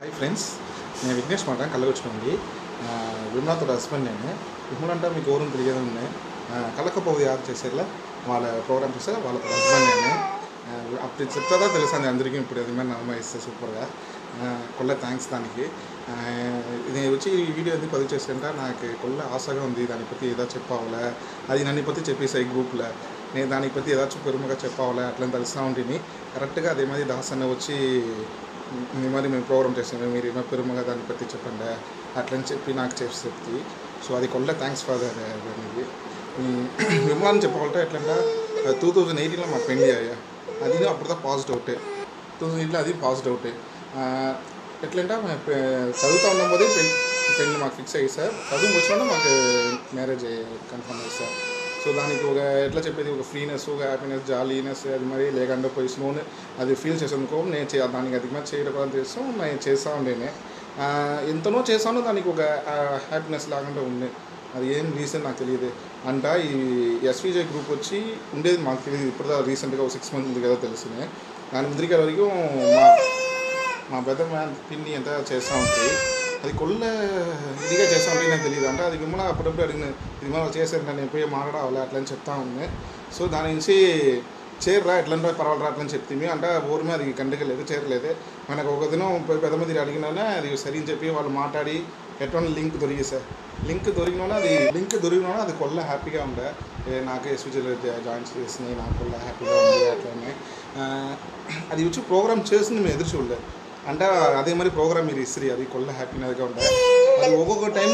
hi friends నేను విఘ్నేష్ మాట కళ్ళకొచ్చుకోండి విమలాతో husband నేను విమలంటే మీకు గౌరవం తెలియదు ఉన్నాయి కళ్ళకపోతే యాద్ చేసేలా వాళ్ళ ప్రోగ్రామ్ చేస్తే వాళ్ళ హస్బెండ్ నేను ఆ, అప్పుడు చెప్తాదా తెలుసా అండి అందరికీ ఇప్పుడు అది మీద నమ్మయిస్తే సూపర్గా కొల్ల థ్యాంక్స్ దానికి ఆ, ఇది వచ్చి ఈ వీడియో ఎందుకు పది చేస్తుంటే నాకు కొల్ల ఆశగా ఉంది దాని పற்றி ఏదో చెప్పావులే అది నన్ను పற்றி చెప్పేసాయి గ్రూప్లో నేను దానికి పற்றி ఏదాச்சும் పెరుమగా చెప్పావులే అట్లా తెలుస్తూ ఉంటుంది కరెక్ట్గా అదే మాది దాస్ అన్న వచ్చి ఈ మరి మేము ప్రోగ్రామ్ చేసాము మీరు ఏమో పెరుమగా దాన్ని పற்றி చెప్పండి అట్లని చెప్పి నాకు చెప్పి చెప్తి సో అది కొల్ల థ్యాంక్స్ ఫర్ దానికి విమలాన్ని చెప్పాలంటే ఎట్లంటే టూ థౌజండ్ ఎయిటీన్లో మాకు పెళ్లి అయ్యా అది అప్పుడుదా పాజిటివ్ అవుటే టూ థౌజండ్ ఎయిట్లో అది పాజిటివ్ అవుటే ఎట్లంటే మేము పె- చదువుతా ఉన్నాం పోతే పెళ్లి పెళ్లి మాకు ఫిక్స్ అయ్యి సార్ చదువు వచ్చినా మాకు మ్యారేజ్ కన్ఫర్మ్ అయ్యి సార్ సో దానికి ఒక ఎట్లా చెప్పేది ఒక ఫ్రీనెస్ ఒక హ్యాపీనెస్ జాలీనెస్ అది మరి లేకుండా పోయి స్నోని అది ఫీల్ చేసానుకో నేను చే దానికి అధికంగా చేయడం కూడా చేస్తాం నేను చేస్తూ ఉండేనే ఆ, ఎంతనో చేస్తానో దానికి ఒక హ్యాపీనెస్ లాగా ఉండే అది ఏం రీజన్ నాకు తెలియదు అంట ఈ ఎస్విజే గ్రూప్ వచ్చి ఉండేది మాకు తెలియదు ఇప్పుడు రీసెంట్గా ఒక సిక్స్ మంత్ ఉంది కదా తెలిసిందే దాని ముందరికి వరకు మా మా పెద్ద మ్యాన్ పిన్ని ఎంత చేస్తూ ఉంటుంది అది కొల్ల ఇదిగా చేస్తూ ఉంటుంది నాకు తెలియదు అంటే అది మిమ్మల్ని అప్పుడప్పుడు అడిగిన ఇది మనం చేశారు నేను పోయి మాట్లాడాలి అట్లా అని చెప్తా ఉంది సో దాని నుంచి చేరరా ఎట్లంటే పర్వాలేదు అట్లా అని చెప్తుంది అంటే ఊరి మీద అది కంటికి లేదు చేరలేదు మనకు ఒక దినం పోయి పెద్ద మంది అడిగినా అది సరి అని చెప్పి వాళ్ళు మాట్లాడి ఎటువంటి లింక్ దొరికి సార్ లింక్ దొరికినా అది లింక్ దొరికినా అది కొల్ల హ్యాపీగా ఉండే ఏ నాకు ఎస్విజీలో జాయిన్ చేసింది నాకు కొల్ల హ్యాపీగా ఉంది అట్లనే ఆ, అది వచ్చి ప్రోగ్రామ్ చేసింది మేము ఎదురు చూడలేదు అంటే అదే మరి ప్రోగ్రామ్ మీరు ఇస్త్రీ అది కొల్ల హ్యాపీనెస్గా ఉండే అది ఒక్కొక్క టైము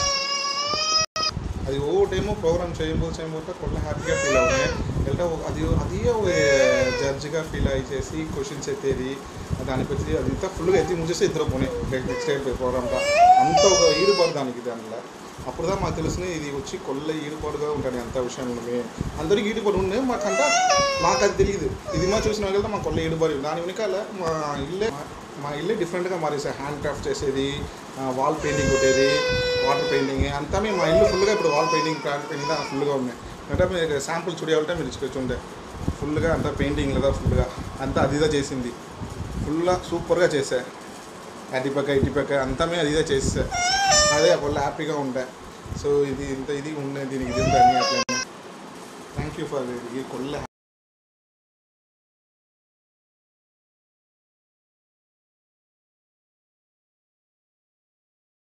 అది ఓ టైము ప్రోగ్రామ్ చేయబోతు చేయబోతే కొల్ల హ్యాపీగా ఫీల్ అవుతాయి అంటే ఒక- అది అది ఒక జడ్జిగా ఫీల్ అయ్యి చేసి క్వశ్చన్స్ ఎత్తేది దాని పற்றி అది ఇంత ఫుల్గా ఎత్తి ముంచేసి ఇద్దరు పోనీ నెక్స్ట్ టైం ప్రోగ్రామ్గా అంత ఒక ఈడుపాటు దానికి దానిలో అప్పుడుదా మాకు తెలిసిన ఇది వచ్చి కొల్ల ఈడుపాటుగా ఉంటుంది అంత విషయంలో అందరికి ఈడుపాటు ఉండే మాకంట మాకు అది తెలియదు ఇది మా చూసిన వెళ్తే మా కొల్ల ఈడుపాటు దాని వెనకాల మా ఇల్లే మా ఇల్లే డిఫరెంట్గా మారేసాయి హ్యాండ్ క్రాఫ్ట్ చేసేది వాల్ పెయింటింగ్ కొట్టేది వాటర్ పెయింటింగ్ అంతా మేము మా ఇల్లు ఫుల్గా ఇప్పుడు వాల్ పెయింటింగ్ క్రాఫ్ట్ పెయింటింగ్ అంతా ఫుల్గా ఉన్నాయి అంటే మీరు శాంపుల్ చూడాలంటే మీరు ఇచ్చుకొచ్చి ఉండే ఫుల్గా అంతా పెయింటింగ్ లేదా ఫుల్గా అంతా అదిదా చేసింది ఫుల్గా సూపర్గా చేసా అటుపక్క ఇటుపక్క అంతా మేము అదిదే చేసా అదే వాళ్ళు హ్యాపీగా ఉండే సో ఇది ఇంత ఇది ఉండే దీనికి ఇది ఉండే అని అట్లా థ్యాంక్ యూ ఫర్ ఇది కొల్ల